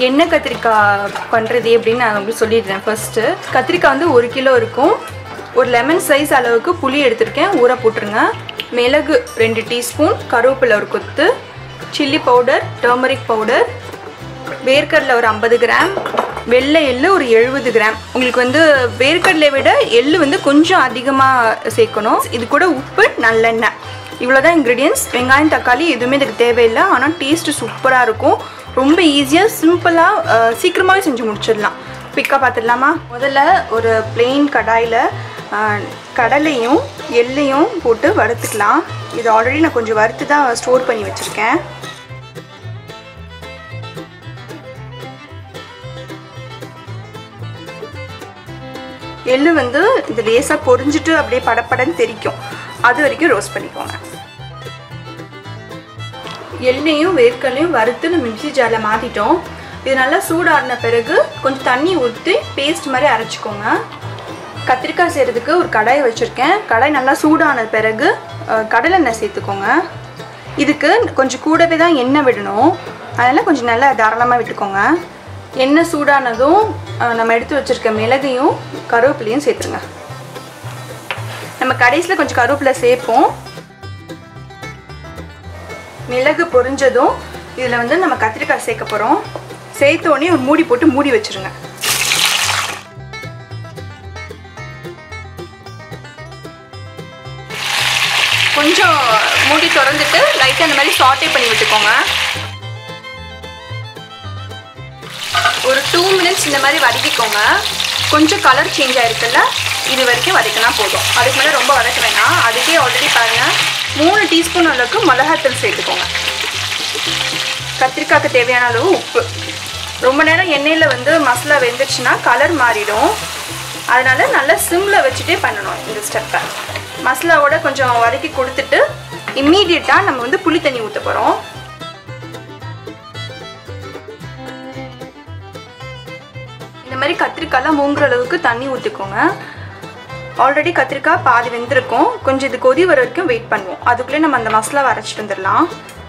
எண்ணெய் கத்திரிக்காய் பண்ணுறது எப்படின்னு நான் உங்களுக்கு சொல்லிடுறேன் ஃபர்ஸ்ட்டு கத்திரிக்காய் வந்து ஒரு கிலோ இருக்கும் ஒரு லெமன் சைஸ் அளவுக்கு புளி எடுத்திருக்கேன் ஊற போட்டுருங்க மிளகு ரெண்டு டீஸ்பூன் கருவேப்பிலை ஒரு கொத்து சில்லி பவுடர் டர்மரிக் பவுடர் வேர்க்கடலை ஒரு ஐம்பது கிராம் வெள்ளை எள்ளு ஒரு எழுபது கிராம் உங்களுக்கு வந்து வேர்க்கடலை விட எள்ளு வந்து கொஞ்சம் அதிகமாக சேர்க்கணும் இது கூட உப்பு நல்லெண்ணெய் இவ்வளோதான் இன்க்ரீடியன்ஸ் வெங்காயம் தக்காளி எதுவுமே இதுக்கு தேவையில்லை ஆனால் டேஸ்ட்டு சூப்பராக இருக்கும் ரொம்ப ஈஸியாக சிம்பிளாக சீக்கிரமாகவே செஞ்சு முடிச்சிடலாம் பிக்காக பார்த்துடலாமா முதல்ல ஒரு பிளெயின் கடாயில் கடலையும் எள்ளையும் போட்டு வறுத்துக்கலாம் இது ஆல்ரெடி நான் கொஞ்சம் வறுத்து தான் ஸ்டோர் பண்ணி வச்சுருக்கேன் எள்ளு வந்து இது லேசாக பொரிஞ்சிட்டு அப்படியே படப்படன்னு தெரிக்கும் அது வரைக்கும் ரோஸ்ட் பண்ணிக்கோங்க எண்ணெயும் வேர்க்கல்லையும் வறுத்து நம்ம மிக்சி ஜாரில் மாற்றிட்டோம் இது நல்லா சூடாடின பிறகு கொஞ்சம் தண்ணி ஊற்றி பேஸ்ட் மாதிரி அரைச்சிக்கோங்க கத்திரிக்காய் செய்கிறதுக்கு ஒரு கடாய் வச்சுருக்கேன் கடாய் நல்லா சூடான பிறகு அஹ், கடலெண்ணெய் சேர்த்துக்கோங்க இதுக்கு கொஞ்சம் கூடவே தான் எண்ணெய் விடணும் அதனால் கொஞ்சம் நல்லா தாராளமாக விட்டுக்கோங்க எண்ணெய் சூடானதும் அஹ், நம்ம எடுத்து வச்சுருக்க மிளகையும் கருவேப்பிலையும் சேர்த்துருங்க நம்ம கடைசியில் கொஞ்சம் கருவேப்பிலை சேர்ப்போம் மிளகு பொரிஞ்சதும் இதில் வந்து நம்ம கத்திரிக்காய் சேர்க்க போகிறோம் சேர்த்த உடனே ஒரு மூடி போட்டு மூடி வச்சிருங்க கொஞ்சம் மூடி திறந்துட்டு லைட்டாக இந்த மாதிரி சாட்டே பண்ணி விட்டுக்கோங்க ஒரு டூ மினிட்ஸ் இந்த மாதிரி வதக்கிக்கோங்க கொஞ்சம் கலர் சேஞ்ச் ஆயிருக்குல்ல இது வரைக்கும் வதக்கினா போதும் அதுக்கு மேலே ரொம்ப வதக்க வேணாம் அதுக்கே ஆல்ரெடி பாருங்கள் மூணு டீஸ்பூன் அளவுக்கு மிளகாத்தூள் சேர்த்துக்கோங்க கத்திரிக்காய்க்கு தேவையான அளவு உப்பு ரொம்ப நேரம் எண்ணெயில் வந்து மசாலா வெந்துருச்சுன்னா கலர் மாறிடும் அதனால நல்லா சிம்மில் வச்சுட்டே பண்ணணும் இந்த ஸ்டெப்பை மசாலாவோட கொஞ்சம் வதக்கி கொடுத்துட்டு இம்மீடியட்டாக நம்ம வந்து புளி தண்ணி ஊற்ற போகிறோம் இந்த மாதிரி கத்திரிக்காய்லாம் மூங்குற அளவுக்கு தண்ணி ஊற்றிக்கோங்க ஆல்ரெடி கத்திரிக்காய் பாதி வெந்திருக்கும் கொஞ்சம் இது கொதி வர வரைக்கும் வெயிட் பண்ணுவோம் அதுக்குள்ளே நம்ம அந்த மசாலா அரைச்சிட்டு வந்துடலாம்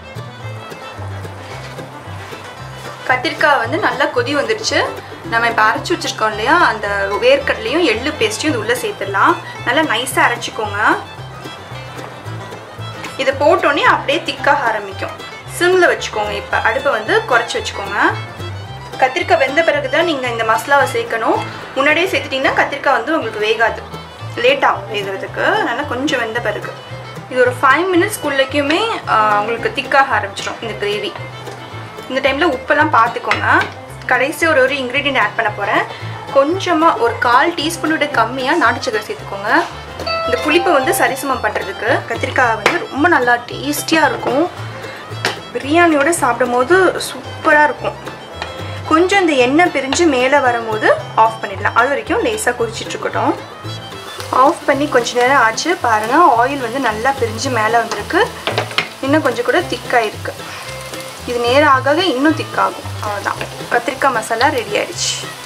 கத்திரிக்காய் வந்து நல்லா கொதி வந்துடுச்சு நம்ம இப்போ அரைச்சி வச்சிருக்கோம் இல்லையா அந்த வேர்க்கடலையும் எள்ளு பேஸ்ட்டையும் இது உள்ளே சேர்த்துடலாம் நல்லா நைஸாக அரைச்சிக்கோங்க இதை போட்டோன்னே அப்படியே திக்காக ஆரம்பிக்கும் சிம்மில் வச்சுக்கோங்க இப்போ அடுப்பை வந்து குறைச்சி வச்சுக்கோங்க கத்திரிக்காய் வெந்த பிறகு தான் நீங்கள் இந்த மசாலாவை சேர்க்கணும் முன்னாடியே சேர்த்துட்டிங்கன்னா கத்திரிக்காய் வந்து உங்களுக்கு வேகாது லேட் ஆகும் வேகிறதுக்கு அதனால் கொஞ்சம் வெந்த பிறகு இது ஒரு ஃபைவ் மினிட்ஸ்க்குள்ளேக்குமே உங்களுக்கு திக்காக ஆரம்பிச்சிடும் இந்த கிரேவி இந்த டைமில் உப்பெல்லாம் பார்த்துக்கோங்க கடைசி ஒரு ஒரு இன்க்ரீடியன்ட் ஆட் பண்ண போகிறேன் கொஞ்சமாக ஒரு கால் டீஸ்பூனோட கம்மியாக நாட்டு சக்கரை சேர்த்துக்கோங்க இந்த புளிப்பை வந்து சரிசமம் பண்ணுறதுக்கு கத்திரிக்காய் வந்து ரொம்ப நல்லா டேஸ்டியாக இருக்கும் பிரியாணியோட சாப்பிடும்போது சூப்பராக இருக்கும் கொஞ்சம் இந்த எண்ணெய் பிரிஞ்சு மேலே வரும்போது ஆஃப் பண்ணிடலாம் அது வரைக்கும் லேசாக கொதிச்சிட்டு இருக்கட்டும் ஆஃப் பண்ணி கொஞ்ச நேரம் ஆச்சு பாருங்கள் ஆயில் வந்து நல்லா பிரிஞ்சு மேலே வந்திருக்கு இன்னும் கொஞ்சம் கூட திக்காக இருக்குது இது நேரம் ஆக ஆக இன்னும் திக்காகும் அவ்வளோதான் கத்திரிக்காய் மசாலா ரெடி ஆயிடுச்சு